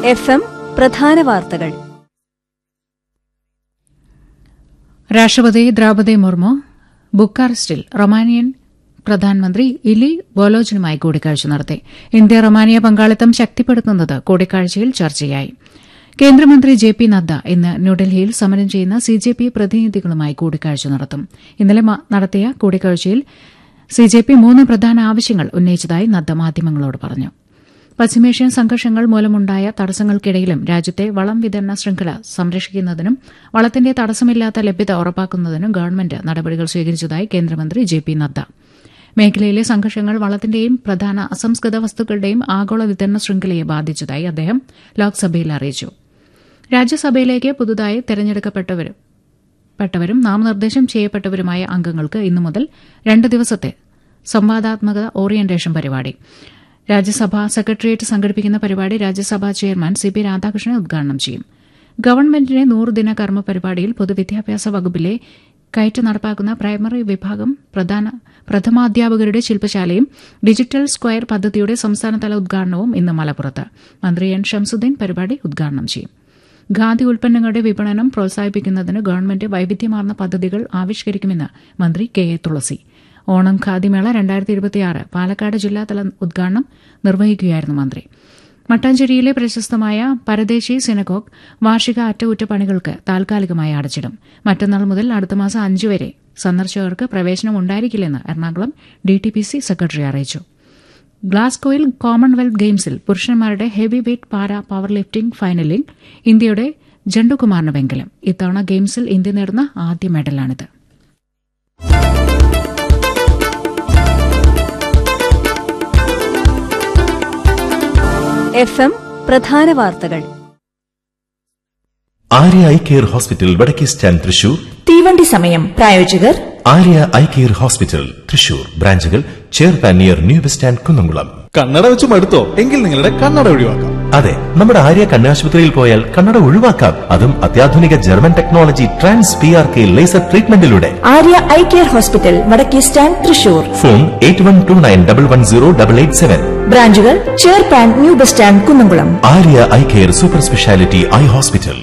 F എം പ്രധാന വാർത്തകൾ രാഷ്ട്രപതി ദ്രൗപദി മുർമു ബുക്കാറസ്റ്റിൽ റൊമാനിയൻ പ്രധാനമന്ത്രി ഇലി ബോലോജനുമായി കൂടിക്കാഴ്ച നടത്തി ഇന്ത്യ റൊമാനിയ പങ്കാളിത്തം ശക്തിപ്പെടുത്തുന്നത് കൂടിക്കാഴ്ചയിൽ ചർച്ചയായി കേന്ദ്രമന്ത്രി ജെ പി നദ്ദ ഇന്ന് ന്യൂഡൽഹിയിൽ സമരം ചെയ്യുന്ന സി ജെ പി പ്രതിനിധികളുമായി കൂടിക്കാഴ്ച നടത്തും ഇന്നലെ മ- നടത്തിയ കൂടിക്കാഴ്ചയിൽ സി ജെ പി മൂന്ന് പ്രധാന ആവശ്യങ്ങൾ ഉന്നയിച്ചതായി നദ്ദ മാധ്യമങ്ങളോട് പറഞ്ഞു പശ്ചിമേഷ്യൻ സംഘർഷങ്ങൾ മൂലമുണ്ടായ തടസ്സങ്ങൾക്കിടയിലും രാജ്യത്തെ വളം വിതരണ ശൃംഖല സംരക്ഷിക്കുന്നതിനും വളത്തിന്റെ തടസ്സമില്ലാത്ത ലഭ്യത ഉറപ്പാക്കുന്നതിനും ഗവൺമെന്റ് നടപടികൾ സ്വീകരിച്ചതായി കേന്ദ്രമന്ത്രി ജെ പി നദ്ദ മേഖലയിലെ സംഘർഷങ്ങൾ വളത്തിന്റെയും പ്രധാന അസംസ്കൃത വസ്തുക്കളുടെയും ആഗോള വിതരണ ശൃംഖലയെ ബാധിച്ചതായി അദ്ദേഹം ലോക്സഭയിൽ അറിയിച്ചു രാജ്യസഭയിലേക്ക് പുതുതായി തെരഞ്ഞെടുക്കപ്പെട്ടവരും പെട്ടവരും നാമനിർദ്ദേശം ചെയ്യപ്പെട്ടവരുമായ അംഗങ്ങൾക്ക് ഇന്നു മുതൽ രണ്ട് ദിവസത്തെ സംവാദാത്മക ഓറിയന്റേഷൻ പരിപാടി രാജ്യസഭാ സെക്രട്ടേറിയറ്റ് സംഘടിപ്പിക്കുന്ന പരിപാടി Rajya Sabha chairman C P Radhakrishnan ഉദ്ഘാടനം ചെയ്യും ഗവൺമെന്റിന്റെ നൂറുദിന കർമ്മ പരിപാടിയിൽ പൊതുവിദ്യാഭ്യാസ വകുപ്പിലെ കയറ്റ് നടപ്പാക്കുന്ന പ്രൈമറി വിഭാഗം പ്രധാന പ്രഥമാധ്യാപകരുടെ ശില്പശാലയും ഡിജിറ്റൽ സ്ക്വയർ പദ്ധതിയുടെ സംസ്ഥാനതല ഉദ്ഘാടനവും ഇന്ന് മലപ്പുറത്ത് മന്ത്രി എൻ ഷംസുദ്ദീൻ പരിപാടി ഉദ്ഘാടനം ചെയ്യും ഖാദി ഉൽപ്പന്നങ്ങളുടെ വിപണനം പ്രോത്സാഹിപ്പിക്കുന്നതിന് ഗവൺമെന്റ് വൈവിധ്യമാർന്ന പദ്ധതികൾ ആവിഷ്കരിക്കുമെന്ന് മന്ത്രി കെ എ തുളസി ഓണം ഖാദിമേള രണ്ടായിരത്തി ഇരുപത്തിയാറ് പാലക്കാട് ജില്ലാതല ഉദ്ഘാടനം നിർവഹിക്കുകയായിരുന്നു മന്ത്രി മട്ടാഞ്ചേരിയിലെ പ്രശസ്തമായ പരദേശി സിനഗോഗ് വാർഷിക അറ്റകുറ്റപ്പണികൾക്ക് താൽക്കാലികമായി അടച്ചിടും മറ്റന്നാൾ മുതൽ അടുത്ത മാസം അഞ്ച് വരെ സന്ദർശകർക്ക് പ്രവേശനം ഉണ്ടായിരിക്കില്ലെന്ന് എറണാകുളം ഡിടിപിസി സെക്രട്ടറി അറിയിച്ചു ഗ്ലാസ്ഗോയിൽ കോമൺവെൽത്ത് ഗെയിംസിൽ പുരുഷന്മാരുടെ heavy weight para power lifting ഫൈനലിൽ ഇന്ത്യയുടെ ജണ്ടുകുമാറിന് വെങ്കലം ഇത്തവണ ഗെയിംസിൽ ഇന്ത്യ നേടുന്ന ആദ്യ മെഡലാണിത് എഫ് എം പ്രധാന വാർത്തകൾ ആര്യ ഐ കെയർ ഹോസ്പിറ്റൽ വടക്കേ സ്റ്റാൻഡ് തൃശൂർ തീവണ്ടി സമയം പ്രായോജകർ Arya eye care hospital Thrissur ബ്രാഞ്ചുകൾ ചേർപ്പാൻ near new bus stand Kunnamkulam കണ്ണട വെച്ച് മടുത്തോ എങ്കിൽ നിങ്ങളുടെ കണ്ണട ഒഴിവാക്കാം അതെ നമ്മുടെ ആര്യ കണ്ണാശുപത്രിയിൽ പോയാൽ കണ്ണട ഒഴിവാക്കാം അതും അത്യാധുനിക German technology trans P R K laser ട്രീറ്റ്മെന്റിലൂടെ ആര്യ ഐ കെയർ ഹോസ്പിറ്റൽ വടക്കേ stand Thrissur phone eight one two nine double one zero double eight seven ബ്രാഞ്ചുകൾ ചേർപ്പാൻ new bus stand Kunnamkulam Arya eye care super speciality eye hospital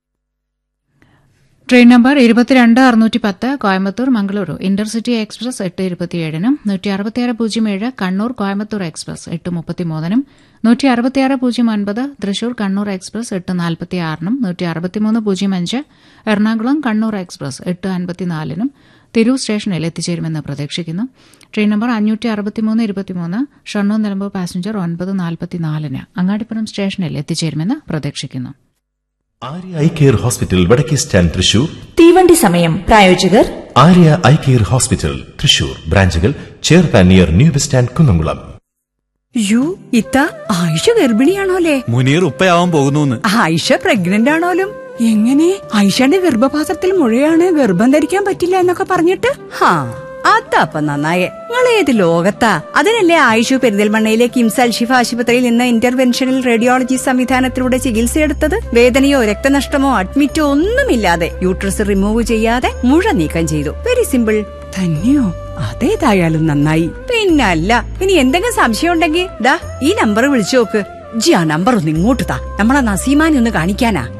train number ഇരുപത്തിരണ്ട് അറുന്നൂറ്റി പത്ത് Coimbatore Mangaluru intercity express എട്ട് ഇരുപത്തിയേഴിനും നൂറ്റി അറുപത്തിയാറ് പൂജ്യം ഏഴ് കണ്ണൂർ കോയമ്പത്തൂർ എക്സ്പ്രസ് എട്ട് മുപ്പത്തിമൂന്നിനും നൂറ്റി അറുപത്തിയാറ് പൂജ്യം ഒൻപത് തൃശൂർ കണ്ണൂർ എക്സ്പ്രസ് എട്ട് നാൽപ്പത്തിയാറിനും നൂറ്റി അറുപത്തിമൂന്ന് പൂജ്യം അഞ്ച് എറണാകുളം കണ്ണൂർ എക്സ്പ്രസ് എട്ട് അൻപത്തിനാലിനും തിരൂർ സ്റ്റേഷനിൽ എത്തിച്ചേരുമെന്ന് പ്രതീക്ഷിക്കുന്നു ട്രെയിൻ നമ്പർ അഞ്ഞൂറ്റി അറുപത്തിമൂന്ന് ഇരുപത്തിമൂന്ന് ഷണ്ണൂർ നിലമ്പൂർ പാസഞ്ചർ ഒൻപത് നാൽപ്പത്തിനാലിന് അങ്ങാടിപ്പുറം സ്റ്റേഷനിൽ എത്തിച്ചേരുമെന്ന് പ്രതീക്ഷിക്കുന്നു ആര്യ ഐ കെയർ ഹോസ്പിറ്റൽ വടക്കേ സ്റ്റാൻഡ് തൃശൂർ തീവണ്ടി സമയം പ്രായോജകർ Arya eye care hospital Thrissur ബ്രാഞ്ചുകൾ ചേർപ്പാൻ near new bus stand Kunnamkulam യു ഇത്ത ആയിഷ ഗർഭിണിയാണോലേ മുനീർ ഉപ്പയാവാൻ പോകുന്നു ആയിഷ പ്രഗ്നന്റ് ആണോലും എങ്ങനെ ആയിഷയുടെ ഗർഭപാത്രത്തിൽ മുഴയാണ് ഗർഭം ധരിക്കാൻ പറ്റില്ല എന്നൊക്കെ പറഞ്ഞിട്ട് ഹാ അതപ്പ നന്നായേ നിങ്ങൾ ഏത് ലോകത്താ അതിനല്ലേ ആയിഷു പെരിന്തൽമണ്ണയിലെ കിംസ് അൽഷിഫ ആശുപത്രിയിൽ നിന്ന് ഇന്റർവെൻഷണൽ റേഡിയോളജി സംവിധാനത്തിലൂടെ ചികിത്സയെടുത്തത് വേദനയോ രക്തനഷ്ടമോ അഡ്മിറ്റോ ഒന്നുമില്ലാതെ യൂട്രസ് റിമൂവ് ചെയ്യാതെ മുഴ നീക്കം ചെയ്തു വെരി സിമ്പിൾ തന്നെയോ അതേതായാലും നന്നായി പിന്നല്ല ഇനി എന്തെങ്കിലും സംശയം ഉണ്ടെങ്കിൽ ദാ ഈ നമ്പർ വിളിച്ചു നോക്ക് ജി ആ നമ്പർ ഒന്ന് ഇങ്ങോട്ട് താ നമ്മളെ നസീമാനെ ഒന്ന് കാണിക്കാനാ